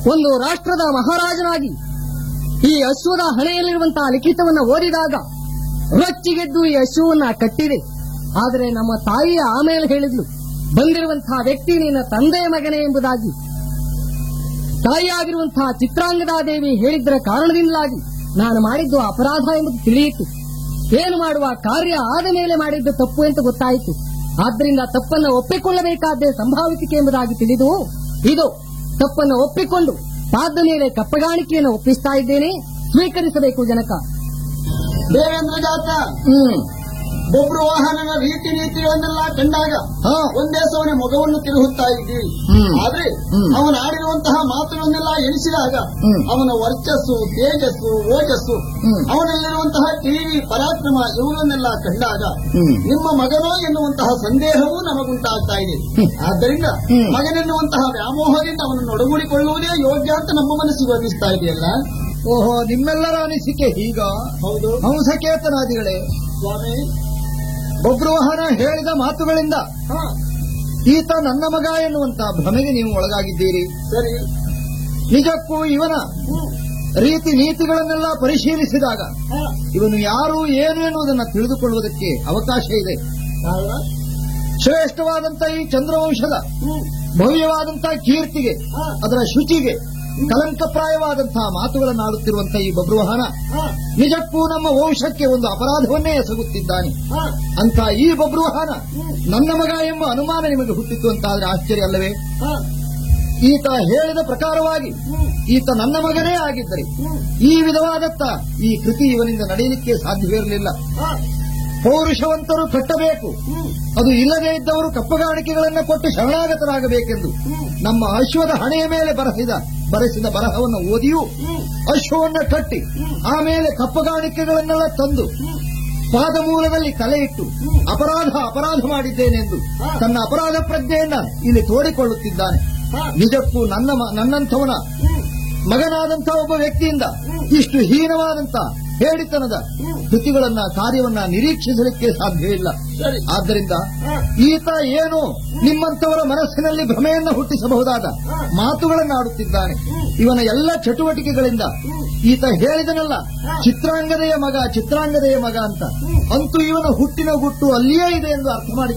ಒಂದು ರಾಷ್ಟ್ರದ ಮಹಾರಾಜನಾಗಿ ಈ ಅಶ್ವದ ಹಣೆಯಲ್ಲಿರುವಂತಹ ಲಿಖಿತವನ್ನ ಓದಿದಾಗ ರೊಚ್ಚಿಗೆದ್ದು ಈ ಅಶ್ವವನ್ನ ಕಟ್ಟಿದೆ ಆದರೆ ನಮ್ಮ ತಾಯಿಯ ಆಮೇಲೆ ಹೇಳಿದ್ಲು ಬಂದಿರುವಂತಹ ವ್ಯಕ್ತಿ ನಿನ್ನ ತಂದೆಯ ಮಗನೇ ಎಂಬುದಾಗಿ ತಾಯಿಯಾಗಿರುವಂತಹ ಚಿತ್ರಾಂಗದಾದೇವಿ ಹೇಳಿದ್ದರ ಕಾರಣದಿಂದಾಗಿ ನಾನು ಮಾಡಿದ್ದು ಅಪರಾಧ ಎಂಬುದು ತಿಳಿಯಿತು ಏನು ಮಾಡುವ ಕಾರ್ಯ ಆದ ಮೇಲೆ ಮಾಡಿದ್ದು ತಪ್ಪು ಅಂತ ಗೊತ್ತಾಯಿತು ಆದ್ದರಿಂದ ತಪ್ಪನ್ನು ಒಪ್ಪಿಕೊಳ್ಳಬೇಕಾದ್ದೇ ಸಂಭಾವಿಸಿಕೆ ಎಂಬುದಾಗಿ ತಿಳಿದು ಇದು ತಪ್ಪನ್ನು ಒಪ್ಪಿಕೊಂಡು ಪಾದ ಮೇಲೆ ಕಪ್ಪಗಾಣಿಕೆಯನ್ನು ಒಪ್ಪಿಸ್ತಾ ಇದ್ದೇನೆ ಸ್ವೀಕರಿಸಬೇಕು ಜನಕ ದೇವೇಂದ್ರ ಜಾತ ಹ್ಮ್ ಬೊಬ್ರು ವಾಹನನ ರೀತಿ ನೀತಿಗಳನ್ನೆಲ್ಲ ಕಂಡಾಗ ಹಾ. ಒಂದೇ ಸವನೆ ಮೊಗವನ್ನು ತಿರುಗುತ್ತಾ ಇದ್ದೀವಿ ಹ್ಮ್. ಆದ್ರೆ ಹ್ಮ್. ಅವನು ಆಡಿರುವಂತಹ ಮಾತುಗಳನ್ನೆಲ್ಲ ಎಣಿಸಿದಾಗ ಹ್ಮ್. ಅವನ ವರ್ಚಸ್ಸು ತೇಜಸ್ಸು ಓಜಸ್ಸು ಹ್ಮ್. ಅವನಲ್ಲಿರುವಂತಹ ಟಿವಿ ಪರಾಕ್ರಮ ಇವುಗಳನ್ನೆಲ್ಲ ಕಂಡಾಗ ಹ್ಮ್. ನಿಮ್ಮ ಮಗನೋ ಎನ್ನುವಂತಹ ಸಂದೇಹವೂ ನಮಗುಂಟಾಗ್ತಾ ಇದೆ ಹ್ಮ್. ಆದ್ದರಿಂದ ಹ್ಮ್. ಮಗನೆನ್ನುವಂತಹ ವ್ಯಾಮೋಹದಿಂದ ಅವನನ್ನು ಒಡಗೂಡಿಕೊಳ್ಳುವುದೇ ಯೋಗ್ಯ ಅಂತ ನಮ್ಮ ಮನಸ್ಸಿಗೆ ಅನ್ನಿಸ್ತಾ ಇದೆಯಲ್ಲ ಓಹೋ ನಿಮ್ಮೆಲ್ಲರ ಅನಿಸಿಕೆ ಹೀಗ ಹೌದು ಹಂಸಕೇತನಾದಿಗಳೇ ಸ್ವಾಮಿ ಬಬ್ರುವಾಹನ ಹೇಳಿದ ಮಾತುಗಳಿಂದ ಹಾ ಈತ ನನ್ನ ಮಗ ಎನ್ನುವಂತ ಭ್ರಮೆಗೆ ನೀವು ಒಳಗಾಗಿದ್ದೀರಿ ಸರಿ ನಿಜಕ್ಕೂ ಇವನ ಹ್ಮ್. ರೀತಿ ನೀತಿಗಳನ್ನೆಲ್ಲ ಪರಿಶೀಲಿಸಿದಾಗ ಹಾ ಇವನು ಯಾರು ಏನು ಎನ್ನುವುದನ್ನು ತಿಳಿದುಕೊಳ್ಳುವುದಕ್ಕೆ ಅವಕಾಶ ಇದೆ ಹೌದಾ? ಶ್ರೇಷ್ಠವಾದಂತ ಈ ಚಂದ್ರವಂಶದ ಹ್ಮ್. ಭವ್ಯವಾದಂತಹ ಕೀರ್ತಿಗೆ ಹಾ. ಅದರ ಶುಚಿಗೆ ಕಲಂಕಪ್ರಾಯವಾದಂತಹ ಮಾತುಗಳನ್ನಾಡುತ್ತಿರುವಂತಹ ಈ ಬಬ್ರುವಾಹನ ಹಾ. ನಿಜಕ್ಕೂ ನಮ್ಮ ವಂಶಕ್ಕೆ ಒಂದು ಅಪರಾಧವನ್ನೇ ಎಸಗುತ್ತಿದ್ದಾನೆ ಹಾ. ಅಂತ ಈ ಬಬ್ರುವಾಹನ ನನ್ನ ಮಗ ಎಂಬ ಅನುಮಾನ ನಿಮಗೆ ಹುಟ್ಟಿತು ಅಂತಾದ್ರೆ ಆಶ್ಚರ್ಯ ಅಲ್ಲವೇ ಹಾ. ಈತ ಹೇಳಿದ ಪ್ರಕಾರವಾಗಿ ಈತ ನನ್ನ ಮಗನೇ ಆಗಿದ್ದರೆ ಹ್ಮ್. ಈ ವಿಧವಾದತ್ತ ಈ ಕೃತಿ ಇವನಿಂದ ನಡೆಯಲಿಕ್ಕೆ ಸಾಧ್ಯವಿರಲಿಲ್ಲ ಹಾ. ಪೌರುಷವಂತರು ಕಟ್ಟಬೇಕು ಹ್ಮ್. ಅದು ಇಲ್ಲದೇ ಇದ್ದವರು ಕಪ್ಪಗಾಣಿಕೆಗಳನ್ನು ಕೊಟ್ಟು ಶರಣಾಗತರಾಗಬೇಕೆಂದು ನಮ್ಮ ಅಶ್ವದ ಹಣೆಯ ಮೇಲೆ ಬರೆಸಿದ ಬರೆಸಿದ ಬರಹವನ್ನು ಓದಿಯೂ ಹ್ಮ್. ಅಶ್ವವನ್ನ ಕಟ್ಟಿ ಆಮೇಲೆ ಕಪ್ಪಗಾಣಿಕೆಗಳನ್ನೆಲ್ಲ ತಂದು ಪಾದಮೂಲದಲ್ಲಿ ತಲೆ ಇಟ್ಟು ಅಪರಾಧ ಅಪರಾಧ ಮಾಡಿದ್ದೇನೆಂದು ತನ್ನ ಅಪರಾಧ ಪ್ರಜ್ಞೆಯನ್ನ ಇಲ್ಲಿ ತೋಡಿಕೊಳ್ಳುತ್ತಿದ್ದಾನೆ ಹಾ. ನಿಜಕ್ಕೂ ನನ್ನ ಮ- ನನ್ನಂಥವನ ಮಗನಾದಂಥ ಒಬ್ಬ ವ್ಯಕ್ತಿಯಿಂದ ಇಷ್ಟು ಹೀನವಾದಂತ ಹೇಳಿತನದ ಕೃತಿಗಳನ್ನ ಕಾರ್ಯವನ್ನ ನಿರೀಕ್ಷಿಸಲಿಕ್ಕೆ ಸಾಧ್ಯವಿಲ್ಲ ಸರಿ. ಆದ್ದರಿಂದ ಹಾ. ಈತ ಏನು ನಿಮ್ಮಂಥವರ ಮನಸ್ಸಿನಲ್ಲಿ ಭ್ರಮೆಯನ್ನು ಹುಟ್ಟಿಸಬಹುದಾದ ಮಾತುಗಳನ್ನಾಡುತ್ತಿದ್ದಾನೆ ಇವನ ಎಲ್ಲ ಚಟುವಟಿಕೆಗಳಿಂದ ಈತ ಹೇಳಿದನಲ್ಲ ಚಿತ್ರಾಂಗದೆಯ ಮಗ ಚಿತ್ರಾಂಗದೆಯ ಮಗ ಅಂತ ಅಂತೂ ಇವನ ಹುಟ್ಟಿನ ಗುಟ್ಟು ಅಲ್ಲಿಯೇ ಇದೆ ಎಂದು ಅರ್ಥ ಮಾಡಿ